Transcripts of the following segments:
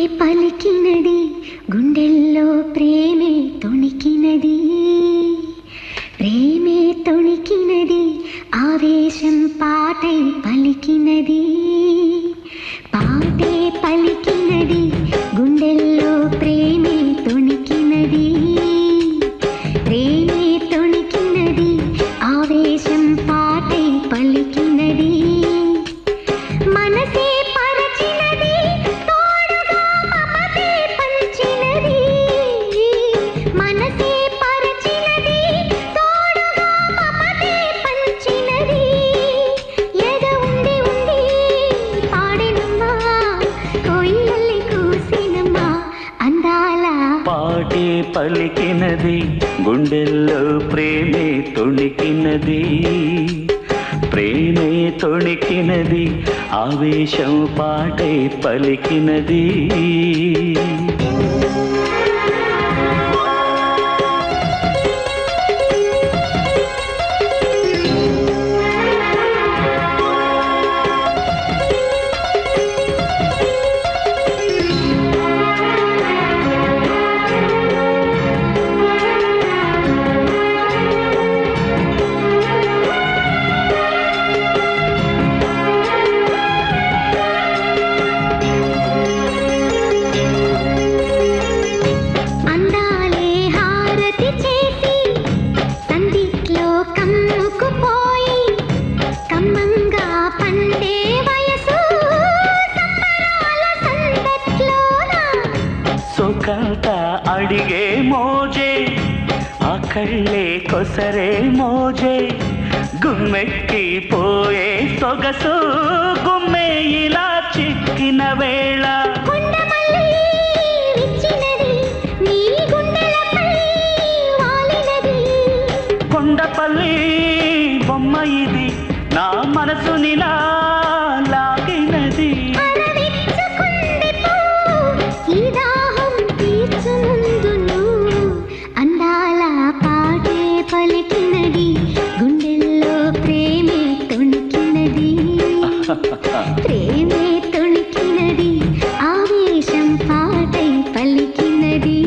పలికినది గుండెల్లో ప్రేమే తొణికినది ప్రేమే తొణికినది ఆవేశం పాటై పలికినది పాటే పలికినది గుండెల్లో ప్రేమే తొణికినది ప్రేమే తొణికినది ఆవేశం పాటై పలికినది మనసే పరచినది తోడుగా మమతే పంచినది మనసే పరచినది తోడుగా మమతే పంచినది ఎద ఉండి ఉండి పాడినమ్మా కోయిలల్లి కూసినమ్మా అందాల పాటే పలికినది గుండెల్లో ప్రేమే తొణికినది ప్రేమే తొణికినది ఆవేశం పాటే పలికినది అందాలే హారతి చేసి సందిట్లో కమ్ముకుపోయి కమ్మంగా పండే వయసు సంబరాల సందట్లోన సొకాట అడిగే మోజే ఆ కళ్ళే కొసరే మోజే గుమ్మెక్కి పోయే సొగసు గుమ్మే ఇలా చిక్కిన వేళ కొండమల్లి విచ్చినది నీ గుండెలపై వాలినది కొండపల్లి బొమ్మ ఇది నా మనసునిలా లాగినది అరవిచ్చుకుంది పూ, ఈ దాహం తీర్చునందును. అందాల పాటే పలికినది గుండెల్లో ప్రేమే తొణికినది ప్రేమే తొణికినది ఆవేశం పాటై పలికినది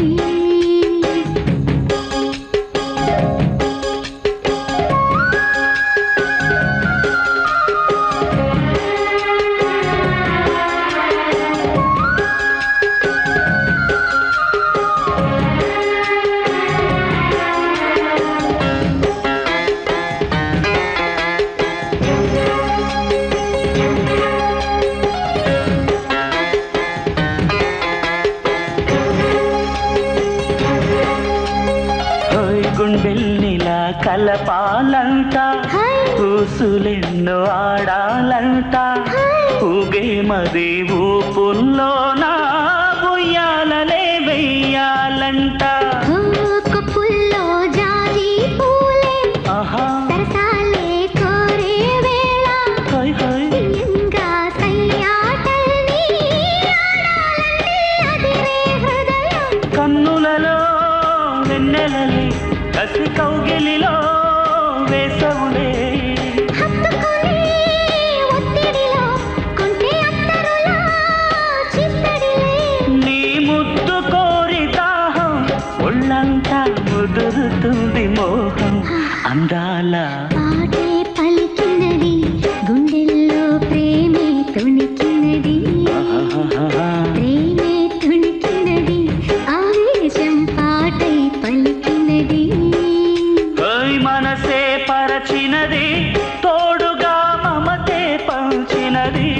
ఓయ్ గుండెల్నిలా కలపాలంట హాయ్ ఊసులెన్నో ఆడాలంట ఊగే మది ఊపుల్లోన ఉయ్యాలలే వెయ్యాలంట కప్పుల్లో జాజి పూలే ఆహా సరసాలే కోరే వేళ హోయ్ హోయ్ తీయంగా సయ్యాటల్ని ఆడాలంటే అదిరే హృదయం కన్నులలో వెన్నెలలే కసి కౌగిలిలో వేసవులే హత్తుకునే ఒత్తిడిలో కొంటే అత్తరులా చిత్తడిలే నీ ముద్దు కోరి దాహం ఒళ్ళంతా ముదురుతుంది మోహం అందాల పాటే పలికినది గుండెల్లో ప్రేమే తొణికినది ఆహాహాహా. ప్రేమే తొణికినది ఆవేశం పాటై పలికినది ఓయ్ మనసే పరచినది తోడుగా మమతే పంచినది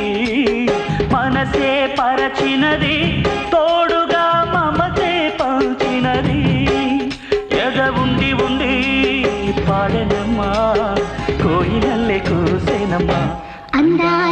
మనసే పరచినది తోడుగా మమతే పంచినది ఎద ఉండి ఉండి పాడనమ్మా కోయిలల్లే కూసేనమ్మా అందాల